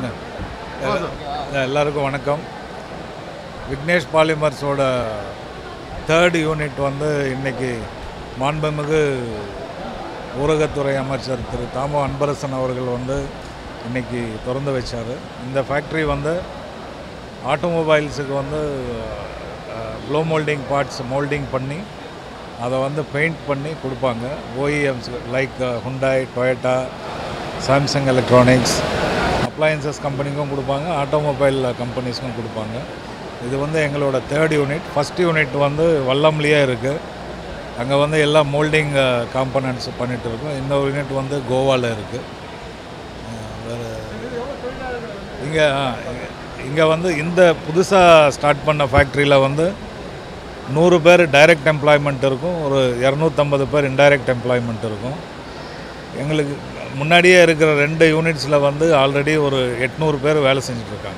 எல்லா- எல்லாருக்கும் வணக்கம் விக்னேஷ் பாலிமர்ஸோட தேர்ட் யூனிட் வந்து இன்னைக்கு மாண்புமிகு ஊரகத்துறை அமைச்சர் திரு தாமோ அன்பரசன் அவர்கள் வந்து இன்னைக்கு திறந்து வச்சார் இந்த ஃபேக்ட்ரி வந்து ஆட்டோமொபைல்ஸுக்கு வந்து ப்ளோ மோல்டிங் பார்ட்ஸ் மோல்டிங் பண்ணி அதை வந்து பெயிண்ட் பண்ணி கொடுப்பாங்க OEMs like Hyundai Toyota Samsung electronics appliances கம்பெனிக்கும் கொடுப்பாங்க ஆட்டோமொபைல் கம்பெனிஸ்க்கும் கொடுப்பாங்க இது வந்து எங்களோட தேர்ட் யூனிட் ஃபஸ்ட் யூனிட் வந்து வல்லம்லேயே இருக்குது அங்கே வந்து எல்லாம் மோல்டிங் காம்பனன்ட்ஸ் பண்ணிகிட்டு இருக்கோம் இன்னொரு யூனிட் வந்து கோவாவில் இருக்குது வேறு இங்கே இங்கே வந்து இந்த புதுசாக ஸ்டார்ட் பண்ண ஃபேக்ட்ரியில் வந்து நூறு பேர் டைரக்ட் எம்ப்ளாய்மெண்ட் இருக்கும் ஒரு இரநூத்தம்பது பேர் இன்டைரக்ட் எம்ப்ளாய்மெண்ட் இருக்கும் எங்களுக்கு முன்னாடியே இருக்கிற ரெண்டு யூனிட்ஸில் வந்து ஆல்ரெடி ஒரு எட்நூறு பேர் வேலை செஞ்சுட்ருக்காங்க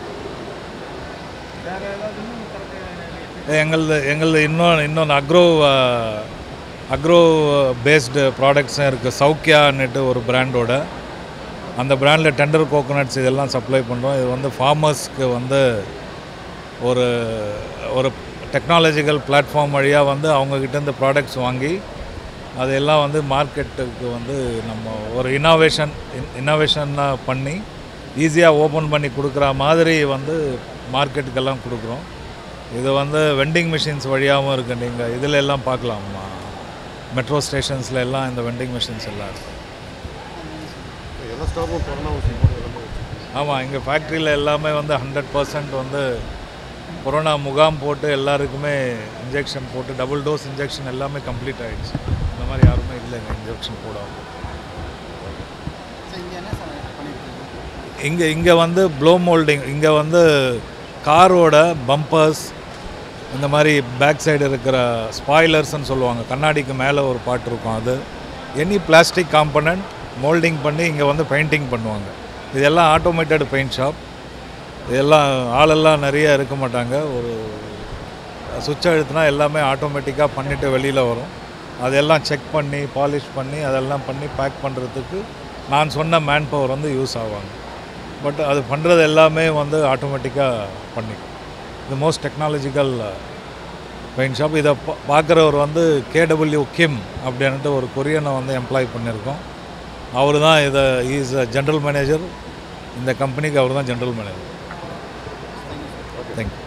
எங்களது எங்களது இன்னும் இன்னொன்று அக்ரோ அக்ரோ பேஸ்டு ப்ராடக்ட்ஸும் இருக்குது சௌக்கியான்னுட்டு ஒரு பிராண்டோட அந்த பிராண்டில் டெண்டர் கோகோனட்ஸ் இதெல்லாம் சப்ளை பண்ணுறோம் இது வந்து ஃபார்மர்ஸ்க்கு வந்து ஒரு ஒரு டெக்னாலஜிக்கல் பிளாட்ஃபார்ம் வழியாக வந்து அவங்கக்கிட்ட ப்ராடக்ட்ஸ் வாங்கி அதெல்லாம் வந்து மார்க்கெட்டுக்கு வந்து நம்ம ஒரு இனோவேஷன் இன்னோவேஷனாக பண்ணி ஈஸியாக ஓப்பன் பண்ணி கொடுக்குற மாதிரி வந்து மார்க்கெட்டுக்கெல்லாம் கொடுக்குறோம் இது வந்து வெண்டிங் மிஷின்ஸ் வழியாகவும் இருக்குது நீங்கள் இதில் எல்லாம் பார்க்கலாம் மெட்ரோ ஸ்டேஷன்ஸில் எல்லாம் இந்த வெண்டிங் மிஷின்ஸ் எல்லாம் இருக்குது எல்லா ஸ்டாஃபும் கொரோனா ஊசி போட்டு எல்லாமே வச்சுருக்கோம் ஆமாம் இங்கே ஃபேக்ட்ரியில் எல்லாமே வந்து ஹண்ட்ரட் பர்சன்ட் வந்து கொரோனா முகாம் போட்டு எல்லாருக்குமே இன்ஜெக்ஷன் போட்டு டபுள் டோஸ் இன்ஜெக்ஷன் எல்லாமே கம்ப்ளீட் ஆகிடுச்சு இந்த மாதிரி யாருமே இல்லைங்க இன்ஜெக்ஷன் போடாமல் இங்கே இங்கே வந்து ப்ளோ மோல்டிங் இங்கே வந்து காரோட பம்பர்ஸ் இந்த மாதிரி பேக் சைடு இருக்கிற ஸ்பாய்லர்ஸ்னு சொல்லுவாங்க கண்ணாடிக்கு மேலே ஒரு பாட்டு இருக்கும் அது எனி பிளாஸ்டிக் காம்பனண்ட் மோல்டிங் பண்ணி இங்கே வந்து பெயிண்டிங் பண்ணுவாங்க இதெல்லாம் ஆட்டோமேட்டட் பெயிண்ட் ஷாப் இதெல்லாம் ஆளெல்லாம் நிறைய இருக்க மாட்டாங்க ஒரு சுவிட்ச் அழுத்தினா எல்லாமே ஆட்டோமேட்டிக்காக பண்ணிவிட்டு வெளியில் வரும் அதெல்லாம் செக் பண்ணி பாலிஷ் பண்ணி அதெல்லாம் பண்ணி பேக் பண்ணுறதுக்கு நான் சொன்ன மேன் பவர் வந்து யூஸ் ஆவாங்க பட் அது பண்ணுறது எல்லாமே வந்து ஆட்டோமேட்டிக்காக பண்ணிக்கும் இது மோஸ்ட் டெக்னாலஜிக்கல் பெயிண்ட் ஷாப் இதை பா பார்க்குறவர் வந்து கேடபிள்யூ கிம் அப்படின்ட்டு ஒரு கொரியனை வந்து எம்ப்ளாய் பண்ணியிருக்கோம் அவர் தான் இதை இஸ் ஜென்ரல் மேனேஜர் இந்த கம்பெனிக்கு அவர் தான் ஜென்ரல் மேனேஜர் தேங்க்யூ